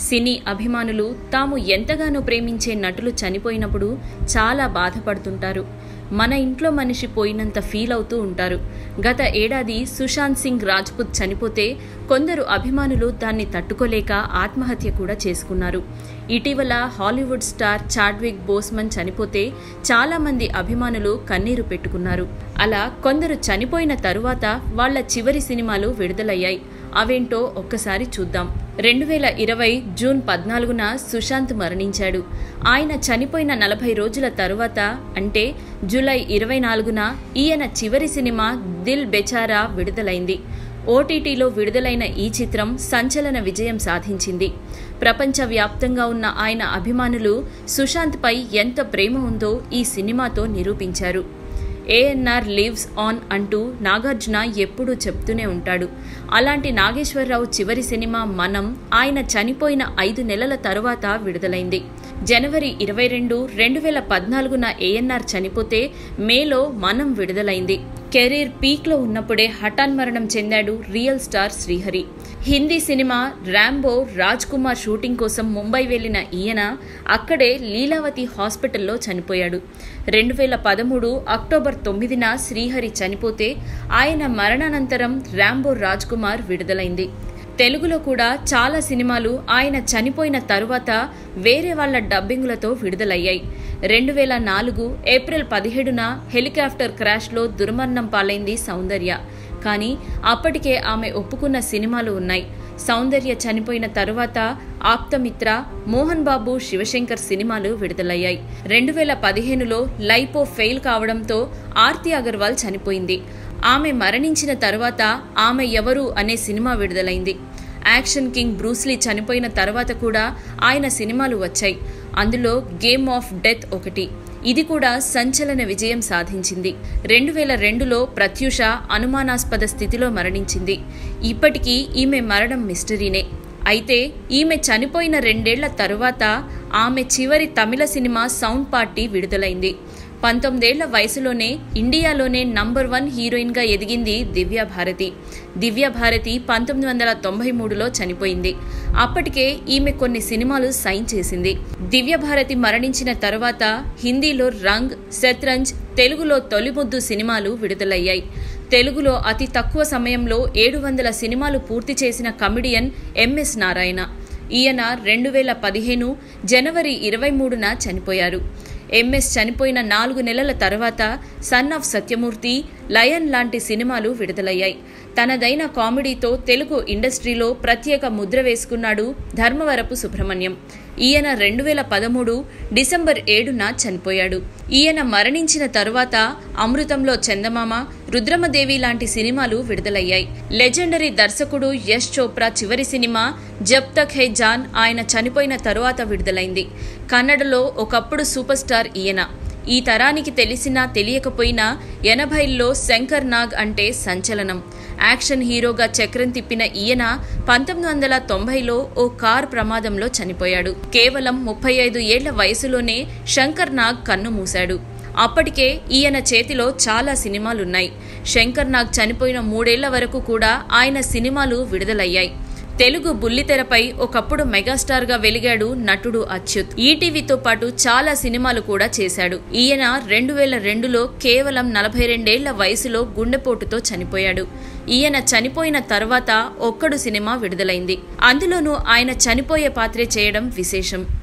సినీ అభిమానులు తాము ఎంతగానో ప్రేమించే నటులు చనిపోయినప్పుడు చాలా బాధపడుతుంటారు మన ఇంట్లో మనిషి పోయినంత ఫీల్ అవుతూ ఉంటారు గత ఏడాది సుశాంత్ సింగ్ రాజ్పుత్ చనిపోతే కొందరు అభిమానులు దాన్ని తట్టుకోలేక ఆత్మహత్య కూడా చేసుకున్నారు ఇటీవల హాలీవుడ్ స్టార్ చాడ్విక్ బోస్మన్ చనిపోతే చాలా మంది అభిమానులు కన్నీరు పెట్టుకున్నారు అలా కొందరు చనిపోయిన తరువాత వాళ్ళ చివరి సినిమాలు విడుదలయ్యాయి అవేంటో ఒక్కసారి చూద్దాం రెండు వేల ఇరవై జూన్ పద్నాలుగున సుశాంత్ మరణించాడు ఆయన చనిపోయిన నలభై రోజుల తరువాత అంటే జూలై ఇరవై నాలుగున ఈయన చివరి సినిమా దిల్ బెచారా విడుదలైంది ఓటీటీలో విడుదలైన ఈ చిత్రం సంచలన విజయం సాధించింది ప్రపంచవ్యాప్తంగా ఉన్న ఆయన అభిమానులు సుశాంత్పై ఎంత ప్రేమ ఉందో ఈ సినిమాతో నిరూపించారు ఏఎన్ఆర్ లివ్స్ ఆన్ అంటూ నాగార్జున ఎప్పుడూ చెప్తూనే ఉంటాడు అలాంటి నాగేశ్వరరావు చివరి సినిమా మనం ఆయన చనిపోయిన ఐదు నెలల తరువాత విడుదలైంది జనవరి ఇరవై రెండు రెండు వేల పద్నాలుగున ఏఎన్ఆర్ చనిపోతే మేలో మనం విడుదలైంది కెరీర్ పీక్లో ఉన్నప్పుడే హఠాన్మరణం చెందాడు real star Srihari Hindi cinema Rambo Raj Kumar shooting కోసం ముంబై వెళ్లిన ఈయన అక్కడే లీలావతి హాస్పిటల్లో చనిపోయాడు రెండు వేల పదమూడు అక్టోబర్ తొమ్మిదిన శ్రీహరి చనిపోతే ఆయన మరణానంతరం ర్యాంబో రాజ్ కుమార్ విడుదలైంది తెలుగులో కూడా చాలా సినిమాలు ఆయన చనిపోయిన తరువాత వేరే వాళ్ల డబ్బింగులతో విడుదలయ్యాయి రెండు వేల నాలుగు ఏప్రిల్ పదిహేడున హెలికాప్టర్ క్రాష్లో దుర్మరణం పాలైంది సౌందర్య కానీ అప్పటికే ఆమె ఒప్పుకున్న సినిమాలు ఉన్నాయి సౌందర్య చనిపోయిన తరువాత ఆప్తమిత్ర మోహన్ బాబు శివశంకర్ సినిమాలు విడుదలయ్యాయి రెండు వేల పదిహేనులో లైపో ఫెయిల్ కావడంతో ఆర్తి అగర్వాల్ చనిపోయింది ఆమె మరణించిన తరువాత ఆమె ఎవరు అనే సినిమా విడుదలైంది యాక్షన్ కింగ్ బ్రూస్లీ చనిపోయిన తర్వాత కూడా ఆయన సినిమాలు వచ్చాయి అందులో గేమ్ ఆఫ్ డెత్ ఒకటి ఇది కూడా సంచలన విజయం సాధించింది రెండు వేల రెండులో ప్రత్యూష అనుమానాస్పద స్థితిలో మరణించింది ఇప్పటికీ ఈమె మరణం మిస్టరీనే అయితే ఈమె చనిపోయిన రెండేళ్ల తరువాత ఆమె చివరి తమిళ సినిమా సౌండ్ పార్టీ విడుదలైంది పంతొమ్మిదేళ్ల వయసులోనే ఇండియాలోనే నంబర్ వన్ హీరోయిన్గా ఎదిగింది దివ్య భారతి దివ్య భారతి పంతొమ్మిది వందల తొంభై మూడులో చనిపోయింది అప్పటికే ఈమె కొన్ని సినిమాలు సైన్ చేసింది దివ్య భారతి మరణించిన తరువాత హిందీలో రంగ్ శత్రంజ్ తెలుగులో తొలిముద్దు సినిమాలు విడుదలయ్యాయి తెలుగులో అతి తక్కువ సమయంలో ఏడు వందల సినిమాలు పూర్తి చేసిన కమిడియన్ ఎంఎస్ నారాయణ ఈయన రెండు వేల పదిహేను జనవరి ఇరవై మూడున చనిపోయారు ఎంఎస్ చనిపోయిన నాలుగు నెలల తర్వాత సన్ ఆఫ్ సత్యమూర్తి లయన్ లాంటి సినిమాలు విడుదలయ్యాయి తనదైన కామెడీతో తెలుగు ఇండస్ట్రీలో ప్రత్యేక ముద్ర వేసుకున్నాడు ధర్మవరపు సుబ్రహ్మణ్యం ఈయన రెండు వేల పదమూడు డిసెంబర్ ఏడున చనిపోయాడు ఈయన మరణించిన తరువాత అమృతంలో చందమామ రుద్రమదేవి లాంటి సినిమాలు విడుదలయ్యాయి లెజెండరీ దర్శకుడు యశ్ చోప్రా చివరి సినిమా జబ్ తక్ హే జాన్ ఆయన చనిపోయిన తరువాత విడుదలైంది కన్నడలో ఒకప్పుడు సూపర్ స్టార్ ఈయన ఈ తరానికి తెలిసినా తెలియకపోయినా ఎనభైల్లో శంకర్ నాగ్ అంటే సంచలనం యాక్షన్ హీరోగా చక్రం తిప్పిన ఈయన పంతొమ్మిది వందల తొంభైలో ఓ కార్ ప్రమాదంలో చనిపోయాడు కేవలం ముప్పై ఐదు ఏళ్ల వయసులోనే శంకర్ నాగ్ కన్ను మూశాడు అప్పటికే ఈయన చేతిలో చాలా సినిమాలున్నాయి శంకర్ నాగ్ చనిపోయిన మూడేళ్ల వరకు కూడా ఆయన సినిమాలు విడుదలయ్యాయి తెలుగు బుల్లితెరపై ఒకప్పుడు మెగాస్టార్ గా వెలిగాడు నటుడు అచ్యుత్ ఈటీవీతో పాటు చాలా సినిమాలు కూడా చేశాడు ఈయన రెండు వేల రెండులో కేవలం నలభై రెండేళ్ల వయసులో గుండెపోటుతో చనిపోయాడు ఈయన చనిపోయిన తర్వాత ఒక్కడు సినిమా విడుదలైంది అందులోనూ ఆయన చనిపోయే పాత్రే చేయడం విశేషం